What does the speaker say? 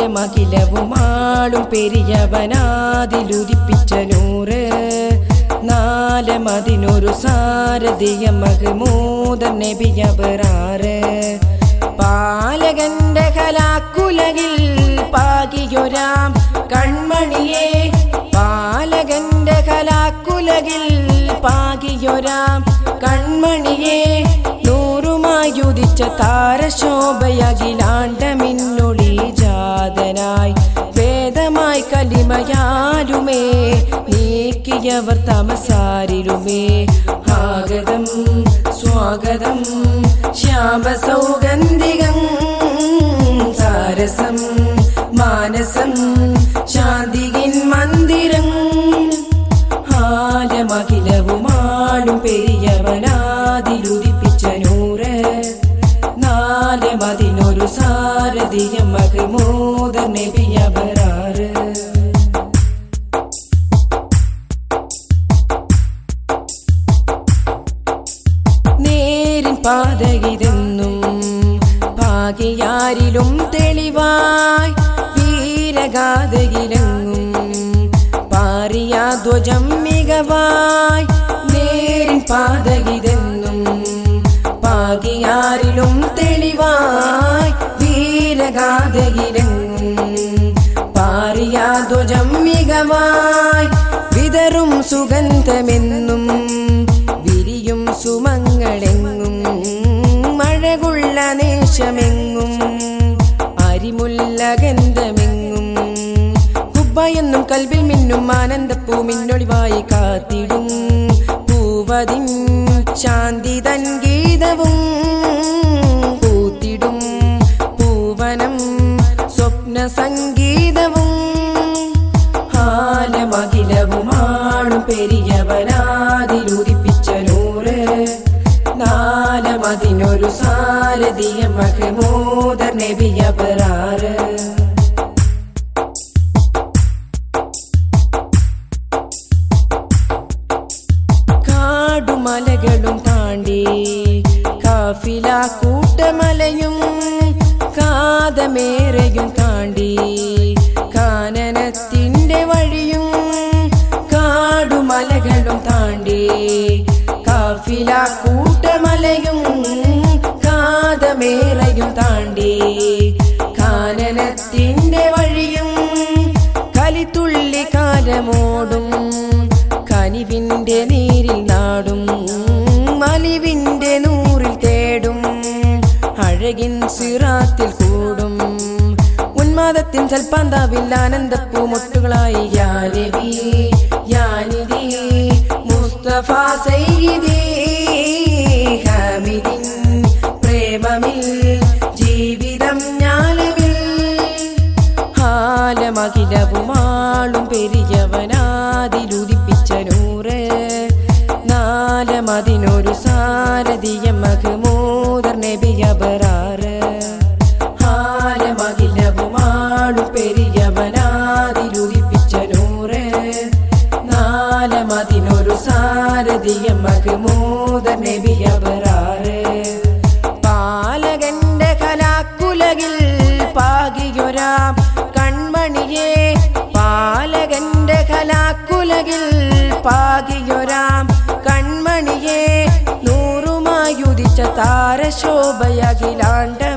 പാലമകിലവുമാളും പെരിയവനാതിലുദിപ്പിച്ച നൂറ് നാലമതിനൊരു സാരഥിയ മഹമൂദ നബിയബറാറ് പാലകന്റെ കലാക്കുലകിൽ പാകിയൊരാം കൺമണിയെ പാലകന്റെ കലാക്കുലകിൽ പാകിയൊരാം കൺമണിയെ നൂറുമായുദിച്ച താരശോഭയകിലാണ്ടമിന്നൊളി ജാതനായി വേദമായി കലിമയാലുമേ നീക്കിയവർ തമസാരിലുമേ ആഗതം സ്വാഗതം ശ്യാമ സൗഗന്ധികം സാരസം മാനസം ശാന്തികിൻ മന്ദിരം ആലമകിലവുമാളും പെരിയവനാതിലുദിപ്പിച്ച നൂറ് നാലമതിനൊരു സാരഥിയ മകമോദ നബിയബറാറ് നേരിൻ പാതകിതെന്നും ഭാഗ്യാരിലും തെളിവായി വീരഗാഥയിലെങ്ങും പാറിയ ധ്വജം മികവായി നേരിൻ പാതകിതെന്നും പാകിയാരിലും തെളിവായി വീരഗാഥയിലെങ്ങും പാറിയ ധ്വജം മികവായി വിതറും സുഗന്ധമെന്നും വിരിയും സുമങ്ങളെങ്ങും മഴകുള്ള നേശമെങ്ങും അരിമുല്ല ഗന്ധമെങ്ങും കുബ്ബയെന്നും കൽവിൽ മിന്നും ആനന്ദപ്പൂ മിന്നൊളിവായി കാത്തിടും പൂവതിൻ ശാന്തി തൻ ഗീതവും പൂത്തിടും പൂവനം സ്വപ്ന സംഗീതവും ഹാലമകിലവുമാണു പെരിയവനാതിലുദിപ്പിച്ച നൂറ് നാലമതിനൊരു സാരഥിയ മഹമൂദർ നബിയബറാറ് കാടുമലകളും താണ്ടി കാഫില കൂട്ടമലയും കാതമേറയും താണ്ടി കാനനത്തിന്റെ വഴിയും കാടുമലകളും താണ്ടി കാഫില കൂട്ടമലയും കാതമേറയും താണ്ടി കാനനത്തിന്റെ വഴിയും കലിത്തുള്ളി കാലമോടും കനിവിന്റെ നീരിൽ നാടും മലിവിന്റെ നൂറിൽ തേടും അഴകിൻ സിറാത്തിൽ കൂടും ഉന്മാദത്തിൻ സൽപ്പാന്താവിൽ ആനന്ദപ്പൂ മുട്ടുകളായി യാനബി യാനിദി മുസ്തഫ സയ്യിദി ഹമിദിൻ പ്രേമമിൽ ജീവിതം ഞാലവിൽ ഹാലമകിലവുമാളും പെരിയവനാതിലുദിപ്പിച്ച നൂറ് നാലമതിനൊരു സാരഥിയ മഹമൂദർ നബിയബറാറ് ഹാലമകിലവുമാളും പെരിയവനാതിലുദിപ്പിച്ച നൂറ് നാലമതിനൊരു സാരഥിയ മഹമൂദർ നബിയബറാറ് പാലകന്റെ കലാക്കുലകിൽ പാകിയൊരാം കൺമണിയെ പാലകന്റെ കലാക്കുലകിൽ പാകിയൊരാം കൺമണിയെ നൂറുമായുദിച്ച താരശോഭയകിലാണ്ട